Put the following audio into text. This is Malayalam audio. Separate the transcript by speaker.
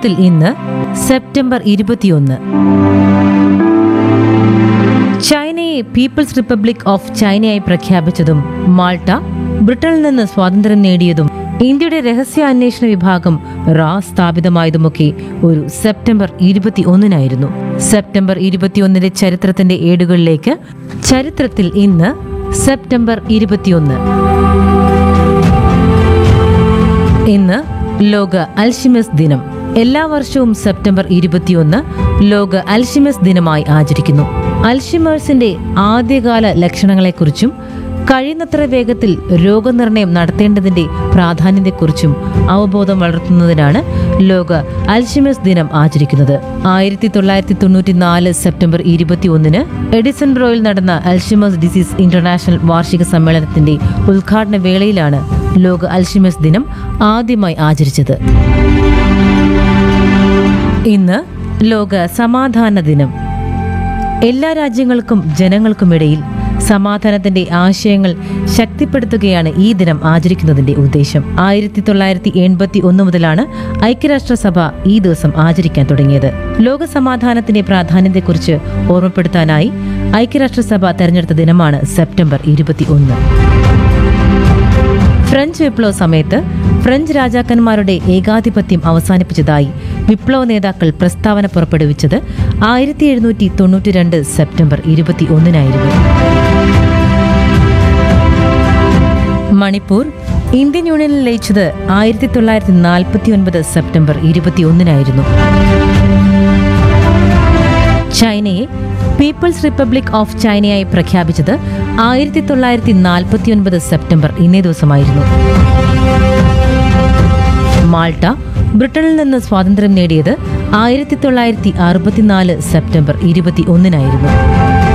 Speaker 1: ചരിത്രത്തിൽ ഇന്ന് സെപ്റ്റംബർ ഇരുപത്തിയൊന്ന് ചൈനയെ പീപ്പിൾസ് റിപ്പബ്ലിക് ഓഫ് ചൈനയായി പ്രഖ്യാപിച്ചതും മാൾട്ട ബ്രിട്ടനിൽ നിന്ന് സ്വാതന്ത്ര്യം നേടിയതും ഇന്ത്യയുടെ രഹസ്യാന്വേഷണ വിഭാഗം റാ സ്ഥാപിതമായതുമൊക്കെ ഒരു സെപ്റ്റംബർ ഇരുപത്തി ഒന്നിനായിരുന്നു സെപ്റ്റംബർ ഇരുപത്തിയൊന്നിന്റെ ചരിത്രത്തിന്റെ ഏടുകളിലേക്ക് ചരിത്രത്തിൽ ഇന്ന് സെപ്റ്റംബർ ഇരുപത്തിയൊന്ന് ഇന്ന് ലോക അൽഷിമസ് ദിനം എല്ലാ വർഷവും സെപ്റ്റംബർ ഇരുപത്തിയൊന്ന് ലോക അൽഷിമസ് ദിനമായി ആചരിക്കുന്നു അൽഷിമേഴ്സിന്റെ ആദ്യകാല ലക്ഷണങ്ങളെക്കുറിച്ചും കഴിയുന്നത്ര വേഗത്തിൽ രോഗനിർണയം നടത്തേണ്ടതിന്റെ പ്രാധാന്യത്തെക്കുറിച്ചും അവബോധം വളർത്തുന്നതിനാണ് ലോക അൽഷിമസ് ദിനം ആചരിക്കുന്നത് ആയിരത്തി തൊള്ളായിരത്തി തൊണ്ണൂറ്റി നാല് സെപ്റ്റംബർ ഇരുപത്തി ഒന്നിന് എഡിസൺ ബ്രോയിൽ നടന്ന അൽഷിമസ് ഡിസീസ് ഇന്റർനാഷണൽ വാർഷിക സമ്മേളനത്തിന്റെ ഉദ്ഘാടന വേളയിലാണ് ലോക അൽഷിമസ് ദിനം ആദ്യമായി ആചരിച്ചത് ഇന്ന് ലോക സമാധാന ദിനം എല്ലാ രാജ്യങ്ങൾക്കും ജനങ്ങൾക്കുമിടയിൽ സമാധാനത്തിന്റെ ആശയങ്ങൾ ശക്തിപ്പെടുത്തുകയാണ് ഈ ദിനം ആചരിക്കുന്നതിന്റെ ഉദ്ദേശം ആയിരത്തി തൊള്ളായിരത്തി എൺപത്തി ഒന്ന് മുതലാണ് ഐക്യരാഷ്ട്രസഭ ഈ ദിവസം ആചരിക്കാൻ തുടങ്ങിയത് ലോക സമാധാനത്തിന്റെ പ്രാധാന്യത്തെക്കുറിച്ച് ഓർമ്മപ്പെടുത്താനായി ഐക്യരാഷ്ട്രസഭ തെരഞ്ഞെടുത്ത ദിനമാണ് സെപ്റ്റംബർ ഇരുപത്തി ഒന്ന് ഫ്രഞ്ച് വിപ്ലവ സമയത്ത് ഫ്രഞ്ച് രാജാക്കന്മാരുടെ ഏകാധിപത്യം അവസാനിപ്പിച്ചതായി വിപ്ലവ നേതാക്കൾ പ്രസ്താവന പുറപ്പെടുവിച്ചത് ആയിരത്തി എഴുന്നൂറ്റി തൊണ്ണൂറ്റി രണ്ട് സെപ്റ്റംബർ ഇരുപത്തി ഒന്നിനായിരുന്നു മണിപ്പൂർ ഇന്ത്യൻ യൂണിയനിൽ ലയിച്ചത് ആയിരത്തി തൊള്ളായിരത്തി നാൽപ്പത്തി ഒൻപത് സെപ്റ്റംബർ ഇരുപത്തി ഒന്നിനായിരുന്നു ചൈനയെ പീപ്പിൾസ് റിപ്പബ്ലിക് ഓഫ് ചൈനയായി പ്രഖ്യാപിച്ചത് ആയിരത്തി തൊള്ളായിരത്തി നാൽപ്പത്തി ഒൻപത് സെപ്റ്റംബർ ഇന്നേ ദിവസമായിരുന്നു മാൾട്ട ബ്രിട്ടനിൽ നിന്ന് സ്വാതന്ത്ര്യം നേടിയത് ആയിരത്തി തൊള്ളായിരത്തി അറുപത്തിനാല് സെപ്റ്റംബർ ഇരുപത്തി ഒന്നിനായിരുന്നു